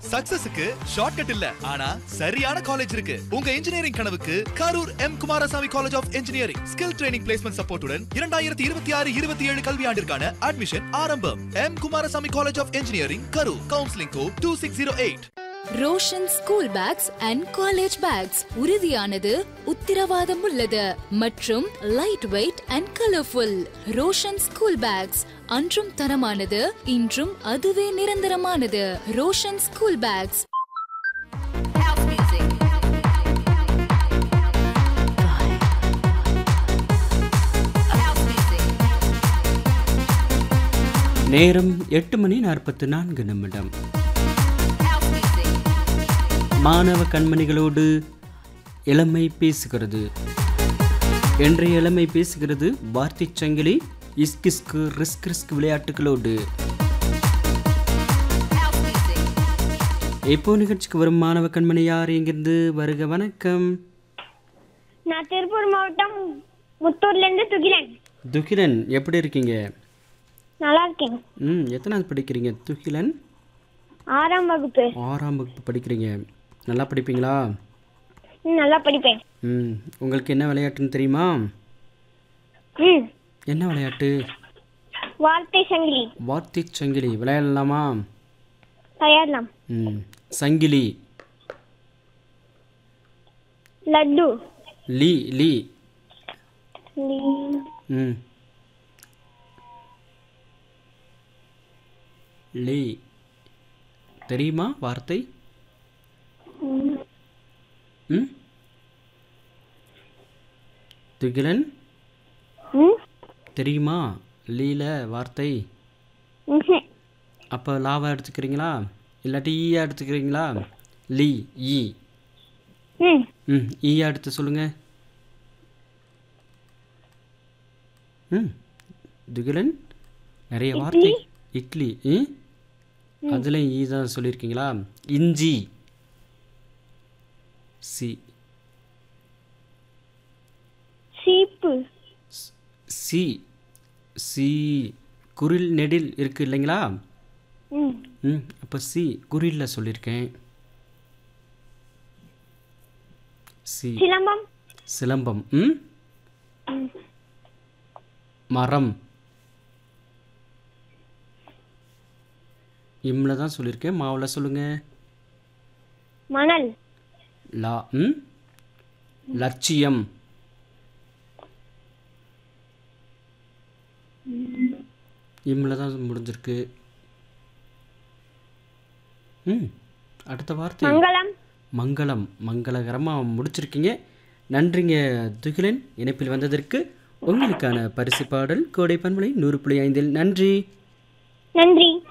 சக்சஸுக்கு shortcut இல்ல ஆனா சரியான காலேஜ் இருக்கு உங்க இன்ஜினியரிங் கனவுக்கு Karur M Kumarasamy college of engineering skill training placement சப்போர்ட்டுடன் இரண்டாயிரத்தி இருபத்தி ஆறு இருபத்தி ஏழு கல்வியாண்டிற்கான அட்மிஷன் ஆரம்பம் M Kumarasamy college of engineering Karur counselling code two six zero eight Roshan school bags and college bags உறுதியானது உத்திரவாதம் உள்ளது மற்றும் lightweight and colourful Roshan school bags அன்றும் தரமானது இன்றும் அதுவே நிரந்தரமானது ரோஷன் ஸ்கூல் பேக்ஸ் நேரம் எட்டு மணி நாற்பத்தி நான்கு நிமிடம் மாணவ கண்மணிகளோடு இளமை பேசுகிறது இன்றைய இளமை பேசுகிறது வார்த்தை சங்கிலி இஸ்கிஸ்கு ரிஸ்க் ரிஸ்க் விளையாட்டுகளோடு இப்போ நிகழ்ச்சிக்கு வரும் மாணவ கண்மணி யார் எங்கிருந்து வருக வணக்கம் நான் திருப்பூர் மாவட்டம் முத்தூர்ல இருந்து துகிலன் துகிலன் எப்படி இருக்கீங்க நல்லா இருக்கேன் ம் எத்தனாவது படிக்கிறீங்க துகிலன் ஆறாம் வகுப்பு ஆறாம் வகுப்பு படிக்கிறீங்க நல்லா படிப்பீங்களா ம், நல்லா படிப்பேன் ம் உங்களுக்கு என்ன விளையாட்டுன்னு தெரியுமா ம் என்ன விளையாட்டு வார்த்தை சங்கிலி வார்த்தை சங்கிலி விளையாடலாமா தயாரலாம் ம் சங்கிலி லட்டு லீ லீ லீ- ம் லீ தெரியுமா வார்த்தை ம் துகிலன் ம் தெரியுமா லீல வார்த்தை ம்ஹும். அப்போ லாவா எடுத்துக்கிறீங்களா இல்லாட்டி ஈயா எடுத்துக்கிறீங்களா லீ ஈ ம் ம் ஈயா எடுத்து சொல்லுங்க ம் துகிலன் நிறைய வார்த்தை இட்லி ம் அதுலேயும் ஈ தான் சொல்லியிருக்கீங்களா இஞ்சி சி சீப்பு சி சி குரில் நெடில் இருக்கு இல்லைங்களா ம் ம் அப்போ சி குறியில் சொல்லியிருக்கேன் சி சிலம்பம் சிலம்பம் ம் மரம் இம்ல தான் சொல்லியிருக்கேன் மாவில் சொல்லுங்க மணல் லா ம் லட்சியம் இம்ல தான் முடிஞ்சிருக்கு ம் அடுத்த வார்த்தை மங்களம் மங்களம் மங்களகரமாக முடிச்சிருக்கீங்க நன்றிங்க துகிலன் இணைப்பில் வந்ததற்கு உங்களுக்கான பரிசு பாடல் கோடை பண்பலை நூறு புள்ளி ஐந்தில் நன்றி நன்றி